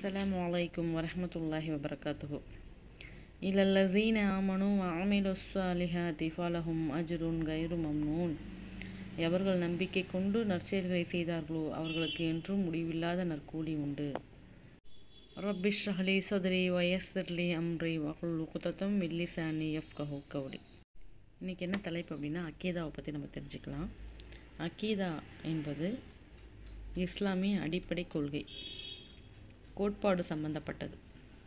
السلام عليكم ورحمة الله وبركاته إلى الذين آمنوا وعملوا الصالحات فلهم أجر غير ممنون எவர்கள் நம்பிக்கை கொண்டு நற்செயல்களை செய்தார்களோ அவர்களுக்கு என்றும் முடிவில்லாத நற்கூலி உண்டு ரப்பிஷ் ரஹ்லி சதுரி வயஸ்தர்லி அம்ரி வகுல் குத்தத்தம் மில்லிசானி எஃப்கஹு கவுடி இன்றைக்கி என்ன தலைப்பு அப்படின்னா அக்கீதாவை பற்றி நம்ம தெரிஞ்சுக்கலாம் அக்கீதா என்பது இஸ்லாமிய அடிப்படை கொள்கை கோட்பாடு சம்பந்தப்பட்டது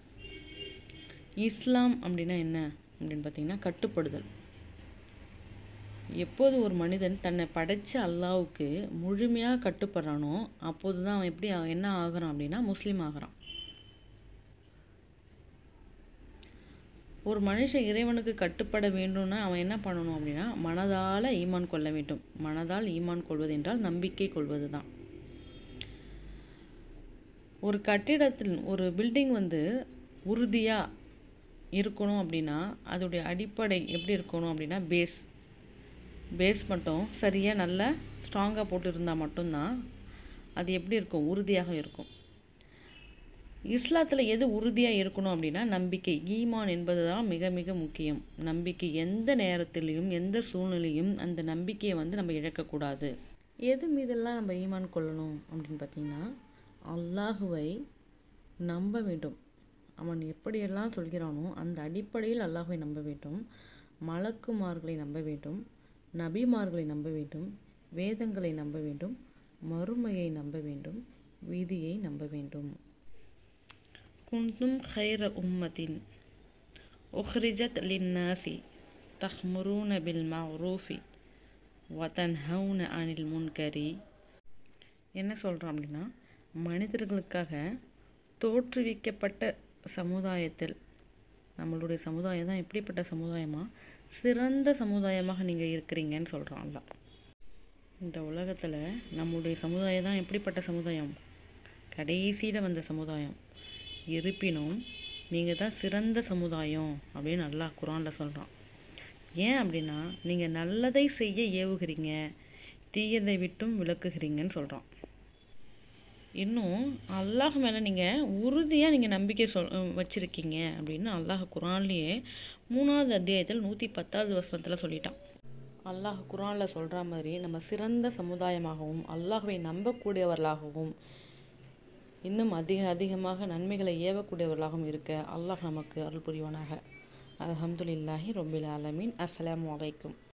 இஸ்லாம் அப்படின்னா என்ன அப்படின்னு பார்த்தீங்கன்னா கட்டுப்படுதல் எப்போது ஒரு மனிதன் தன்னை படைச்ச அல்லாவுக்கு முழுமையாக கட்டுப்படுறானோ அப்போது தான் அவன் எப்படி ஆ- என்ன ஆகுறான் அப்படின்னா முஸ்லீம் ஆகுறான் ஒரு மனுஷன் இறைவனுக்கு கட்டுப்பட வேண்டும்னா அவன் என்ன பண்ணணும் அப்படின்னா மனதால் ஈமான் கொள்ள வேண்டும் மனதால் ஈமான் கொள்வது என்றால் நம்பிக்கை கொள்வது தான் ஒரு கட்டிடத்தில் ஒரு பில்டிங் வந்து உறுதியாக இருக்கணும் அப்படின்னா அதோடைய அடிப்படை எப்படி இருக்கணும் அப்படின்னா பேஸ் பேஸ் மட்டும் சரியாக நல்லா ஸ்ட்ராங்காக போட்டு இருந்தால் மட்டும்தான் அது எப்படி இருக்கும் உறுதியாக இருக்கும் இஸ்லாத்தில் எது உறுதியாக இருக்கணும் அப்படின்னா நம்பிக்கை ஈமான் என்பது தான் மிக மிக முக்கியம் நம்பிக்கை எந்த நேரத்திலையும் எந்த சூழ்நிலையும் அந்த நம்பிக்கையை வந்து நம்ம இழக்கக்கூடாது எது மீதெல்லாம் நம்ம ஈமான் கொள்ளணும் அப்படின்னு பார்த்தீங்கன்னா அல்லாஹுவை நம்ப வேண்டும் அவன் எப்படியெல்லாம் சொல்கிறானோ அந்த அடிப்படையில் அல்லாஹ்வை நம்ப வேண்டும் மலக்குமார்களை நம்ப வேண்டும் நபிமார்களை நம்ப வேண்டும் வேதங்களை நம்ப வேண்டும் மறுமையை நம்ப வேண்டும் விதியை நம்ப வேண்டும் குந்தும் خير أمة أخرجت للناس تخمرون بالمعروف وتنهون عن المنكر என்ன சொல்கிறோம் அப்படின்னா மனிதர்களுக்காக தோற்றுவிக்கப்பட்ட சமுதாயத்தில் நம்மளுடைய சமுதாயம் தான் எப்படிப்பட்ட சமுதாயமா சிறந்த சமுதாயமாக நீங்கள் இருக்கிறீங்கன்னு சொல்கிறோம் அல்லாஹ் இந்த உலகத்தில் நம்முடைய சமுதாயம் தான் எப்படிப்பட்ட சமுதாயம் கடைசியில் வந்த சமுதாயம் இருப்பினும் நீங்கள் தான் சிறந்த சமுதாயம் அப்படின்னு அல்லாஹ் குரானில் சொல்கிறான் ஏன் அப்படின்னா நீங்கள் நல்லதை செய்ய ஏவுகிறீங்க தீயதை விட்டும் விளக்குகிறீங்கன்னு சொல்கிறான் இன்னும் அல்லாஹ் மேலே நீங்கள் உறுதியாக நீங்கள் நம்பிக்கை சொல் வச்சுருக்கீங்க அப்படின்னு அல்லாஹ் குரான்லேயே மூணாவது அத்தியாயத்தில் நூற்றி பத்தாவது வசனத்தில் சொல்லிட்டான் அல்லாஹ் குரானில் சொல்கிற மாதிரி நம்ம சிறந்த சமுதாயமாகவும் அல்லாஹ்வை நம்பக்கூடியவர்களாகவும் இன்னும் அதிக அதிகமாக நன்மைகளை ஏவக்கூடியவர்களாகவும் இருக்க அல்லாஹ் நமக்கு அருள் புரிவானாக அல்ஹம்துலில்லாஹி ரொம்பில் ஆலமீன் அஸ்ஸலாமு அலைக்கும்